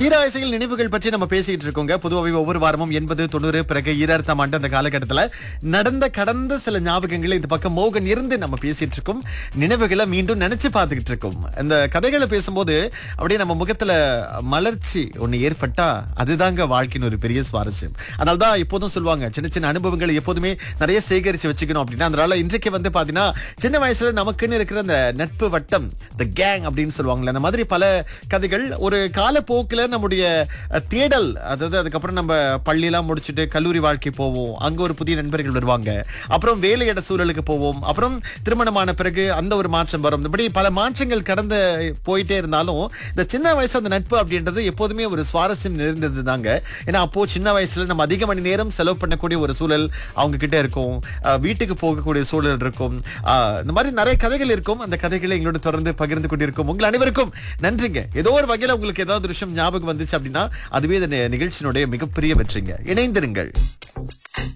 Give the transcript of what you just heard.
ஈராசையில் நினைவுகள் பற்றி நம்ம பேசிட்டு இருக்கோங்க பொதுவாகவே ஒவ்வொரு வாரமும் எண்பது தொண்ணூறு பிறகு ஈராயிரத்தாம் ஆண்டு அந்த காலகட்டத்துல நடந்த கடந்த சில ஞாபகங்களை இந்த பக்கம் மோகன் இருந்து நம்ம பேசிட்டு இருக்கோம் நினைவுகளை மீண்டும் நினைச்சு பார்த்துக்கிட்டு இருக்கோம் இந்த கதைகளை பேசும்போது அப்படியே நம்ம முகத்துல மலர்ச்சி ஒண்ணு ஏற்பட்டா அதுதாங்க வாழ்க்கையின் ஒரு பெரிய சுவாரஸ்யம் அதனால தான் எப்போதும் சொல்லுவாங்க சின்ன சின்ன அனுபவங்களை எப்போதுமே நிறைய சேகரிச்சு வச்சுக்கணும் அப்படின்னா அதனால இன்றைக்கு வந்து பாத்தீங்கன்னா சின்ன வயசுல நமக்குன்னு இருக்கிற அந்த நட்பு வட்டம் த கேங் அப்படின்னு சொல்லுவாங்கல்ல அந்த மாதிரி பல கதைகள் ஒரு காலப்போக்கில் நம்முடைய அஹ், தேடல் அதாவது அதுக்கப்புறம் நம்ம பள்ளியெல்லாம் முடிச்சுட்டு கல்லூரி வாழ்க்கை போவோம் அங்க ஒரு புதிய நண்பர்கள் வருவாங்க அப்புறம் வேலையிட சூழலுக்கு போவோம் அப்புறம் திருமணமான பிறகு அந்த ஒரு மாற்றம் வரும் இப்படி பல மாற்றங்கள் கடந்து போயிட்டே இருந்தாலும் இந்த சின்ன வயசு அந்த நட்பு அப்படின்றது எப்போதுமே ஒரு சுவாரஸ்யம் நிறைந்தது தாங்க ஏன்னா அப்போ சின்ன வயசுல நம்ம அதிக மணி நேரம் செலவு பண்ணக்கூடிய ஒரு சூழல் அவங்க கிட்ட இருக்கும் அஹ், வீட்டுக்கு போகக்கூடிய சூழல் இருக்கும் அஹ், இந்த மாதிரி நிறைய கதைகள் இருக்கும் அந்த கதைகளை எங்களோட தொடர்ந்து பகிர்ந்து கொண்டிருக்கும் உங்கள் அனைவருக்கும் நன்றிங்க ஏதோ ஒரு வகையில உங்களுக்கு ஏதாவது ஒரு விஷயம் ஞாபகம் வந்துச்சு அப்படின்னா அதுவே இந்த நி- நிகழ்ச்சியினுடைய மிகப்பெரிய வெற்றிங்க இணைந்திருங்கள்